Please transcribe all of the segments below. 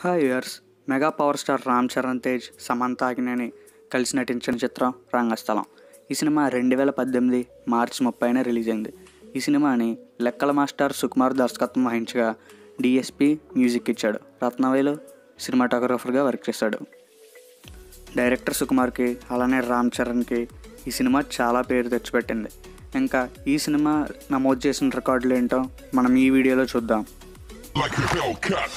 Hi years mega power star Ram Charan Tej Samantha Akkineni కలిసి నటించిన చిత్రం రంగస్థలం ఈ సినిమా రెండు వేల పద్దెనిమిది మార్చి ముప్పైన రిలీజ్ అయింది ఈ సినిమాని లెక్కల మాస్టర్ సుకుమార్ దర్శకత్వం వహించగా డిఎస్పి మ్యూజిక్ ఇచ్చాడు రత్నవేలు సినిమాటోగ్రాఫర్గా వర్క్ చేశాడు డైరెక్టర్ సుకుమార్కి అలానే రామ్ చరణ్కి ఈ సినిమా చాలా పేరు తెచ్చిపెట్టింది ఇంకా ఈ సినిమా నమోదు చేసిన రికార్డులు ఏంటో మనం ఈ వీడియోలో చూద్దాం like a Hellcat.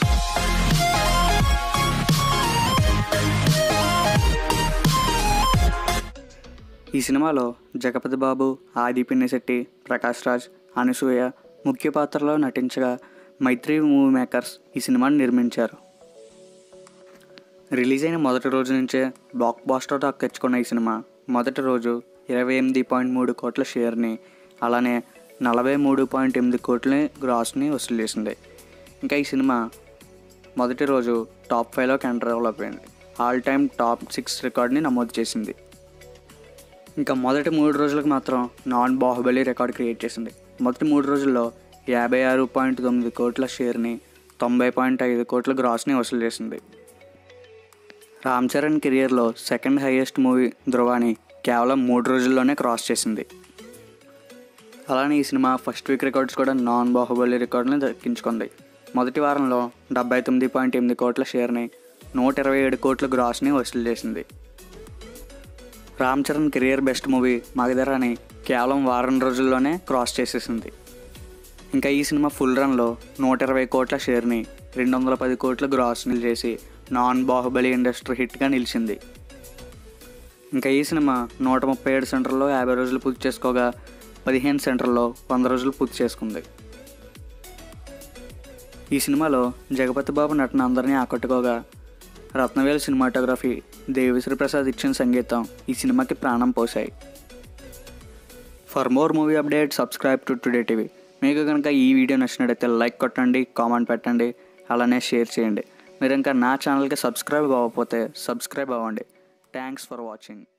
ఈ సినిమాలో జగపతి బాబు ఆది పిన్నిశెట్టి ప్రకాష్ రాజ్ అనసూయ ముఖ్య పాత్రలో నటించగా మైత్రి మూవీ మేకర్స్ ఈ సినిమాని నిర్మించారు రిలీజ్ అయిన మొదటి రోజు నుంచే బ్లాక్ బాస్టర్ టాక్ తెచ్చుకున్న ఈ సినిమా మొదటి రోజు ఇరవై ఎనిమిది పాయింట్ మూడు కోట్ల షేర్ని అలానే నలభై మూడు పాయింట్ ఎనిమిది కోట్ల గ్రాస్ని వసూలు చేసింది ఇంకా ఈ సినిమా మొదటి రోజు టాప్ ఫైవ్లోకి ఎంటర్ డెవలప్ అయింది ఆల్ టైమ్ టాప్ సిక్స్ రికార్డ్ని నమోదు చేసింది ఇంకా మొదటి మూడు రోజులకు మాత్రం నాన్ బాహుబలి రికార్డ్ క్రియేట్ చేసింది మొదటి మూడు రోజుల్లో యాభై ఆరు పాయింట్ తొమ్మిది కోట్ల షేర్ని తొంభై పాయింట్ ఐదు కోట్ల గ్రాస్ని వసూలు చేసింది రామ్ చరణ్ కెరియర్లో సెకండ్ హైయెస్ట్ మూవీ ధ్రువాని కేవలం మూడు రోజుల్లోనే క్రాస్ చేసింది అలానే ఈ సినిమా ఫస్ట్ వీక్ రికార్డ్స్ కూడా నాన్ బాహుబలి రికార్డుని దక్కించుకుంది మొదటి వారంలో డెబ్బై తొమ్మిది పాయింట్ ఎనిమిది కోట్ల షేర్ని నూట ఇరవై ఏడు కోట్ల గ్రాస్ని వసూలు చేసింది Ram Charan career best movie మగధరాని కేవలం వారం రోజుల్లోనే క్రాస్ చేసేసింది ఇంకా ఈ సినిమా ఫుల్ రన్లో నూట ఇరవై కోట్ల షేర్ని రెండు వందల పది కోట్ల గ్రాస్ని చేసి నాన్ బాహుబలి ఇండస్ట్రీ హిట్గా నిలిచింది ఇంకా ఈ సినిమా నూట ముప్పై ఏడు సెంటర్లో యాభై రోజులు పూర్తి చేసుకోగా పదిహేను సెంటర్లో వంద రోజులు పూర్తి చేసుకుంది ఈ సినిమాలో జగపతి బాబు నటన అందరినీ ఆకట్టుకోగా రత్నవేలు సినిమాటోగ్రఫీ దేవిశ్రీ ప్రసాద్ ఇచ్చిన సంగీతం ఈ సినిమాకి ప్రాణం పోశాయి for more movie update subscribe to today TV మీకు కనుక ఈ వీడియో నచ్చినట్టయితే లైక్ కొట్టండి కామెంట్ పెట్టండి అలానే షేర్ చేయండి మీరు ఇంకా నా ఛానల్కి సబ్స్క్రైబ్ అవ్వకపోతే సబ్స్క్రైబ్ అవ్వండి థ్యాంక్స్ ఫర్ వాచింగ్